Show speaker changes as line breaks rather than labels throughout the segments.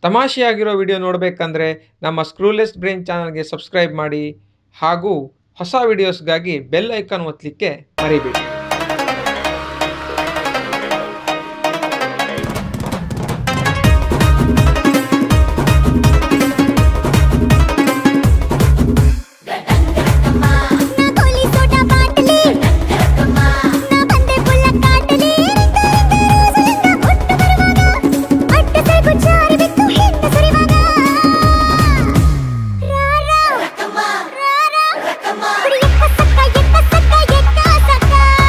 ತಮಾಷೆಯಾಗಿರೋ video ನೋಡಬೇಕಂದ್ರೆ ನಮ್ಮ ಸ್ಕ್ರೂಲೆಸ್ brain ಚಾನಲ್ಗೆ subscribe ಮಾಡಿ ಹಾಗೂ ಹೊಸ ವಿಡಿಯೋಸ್ಗಾಗಿ ಬೆಲ್ ಐಕಾನ್ ಒತ್ತಲಿಕ್ಕೆ ಮರಿಬೇಡಿ
ನಾ ಕೋಲಿ ಸೋಡಾ ಬಾಟಲಿ ನಾ ಬಂದೆ ಪುಲ್ಲ ಕಾಟಲಿ ಒಟ್ಟು ಬರುವಾಗ ಅಡ್ಡ ಸೈಗು ಜಾರಿ ಬಿತ್ತು ಹಿಂದೆ ಸರಿವಾಗ ರಾರಾ ರಾರಾ ಕುಡಿ ಎಕ್ಕ ಸಕ್ಕ ಎಕ್ಕ ಸಕ್ಕ ಎಕ್ಕ ಸಕ್ಕ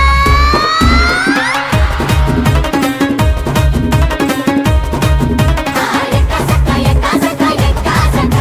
ಎಕ್ಕ ಸಕ್ಕ ಎಕ್ಕ ಸಕ್ಕ ಎಕ್ಕ ಸಕ್ಕ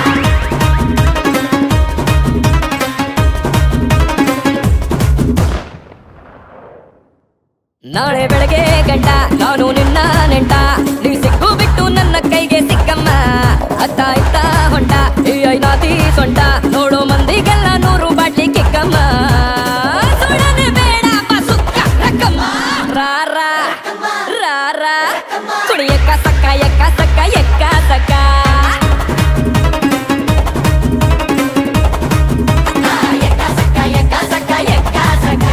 ನಾಳೆ ಬೆಳಗ್ಗೆ ಗಂಟ ನಾನು ನಿನ್ನ ನೆಂಟ ನೀ ಸಿಕ್ಕು ಬಿಟ್ಟು ನನ್ನ ಕೈಗೆ ಸಿಕ್ಕಮ್ಮ ಅತ್ತ ಇತ್ತ ಹೊಂಟ ಈ ಐನಾತಿ ಸೊಂಟ ನೋಡು ಮಂದಿಗೆಲ್ಲ ನೂರು ಬಾಟ್ಲಿ ಕಿಕ್ಕಮ್ಮ ಸುಡನೆ ಬೇಡ ಸುಕ್ಕ ರಕ್ಕಮ್ಮ ರಾರ ರಾರ ಕುಡಿಯಕ್ಕ ಸಕ್ಕ ಎಕ್ಕ ಸಕ್ಕ ಎಕ್ಕ ಸಕ್ಕ ಎಕ್ಕ ಸಕ್ಕ ಎಕ್ಕ ಸಕ್ಕ ಎಕ್ಕ ಸಕ್ಕ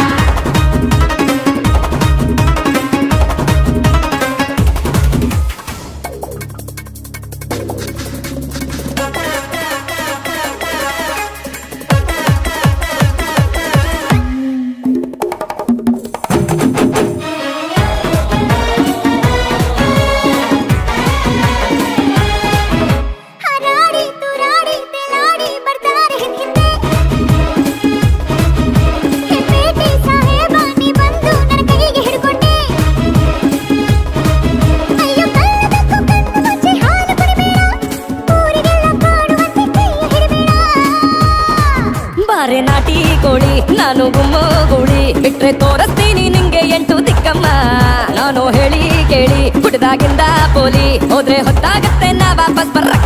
ಹರಾಡಿ ತುರಾಡಿ ತೆಲಾಡಿ ಬರ್ತಾರೆ ಹಿಂದೆ ಹೆಪ್ಪೇಟಿ ಸಾಹೇಬ ನೀ ಬಂದು ನನ್ನ ಕೈಗೆ ಹಿಡ್ಕೊಂಡೆ ಅಯ್ಯೋ ಕಲ್ಲಬೇಕು ಕಣ್ಣು ಮುಚ್ಚಿ ಹಾಲು ಕುಡಿಬೇಡ ಊರಿಗೆಲ್ಲ ಕಾಡುವಂತೆ ಕೈಯ ಹಿಡಿಬೇಡ
ಬಾರೆ ನಾಟಿ ಕೋಳಿ ನಾನು ಗುಮ್ಮೋ ಗೂಳಿ ಬಿಟ್ರೆ ತೋರಿಸ್ತೀನಿ ನಿಂಗೆ ಎಂಟು ದಿಕ್ಕಮ್ಮ ನಾನು ಹೇಳಿ ಕೇಳಿ ಕುಡ್ದಾಗಿಂದ ಪೋಲಿ ಹೋದ್ರೆ ಹೊತ್ತಾಗತ್ತೆ ನಾ ವಾಪಸ್ ಬರ್ರ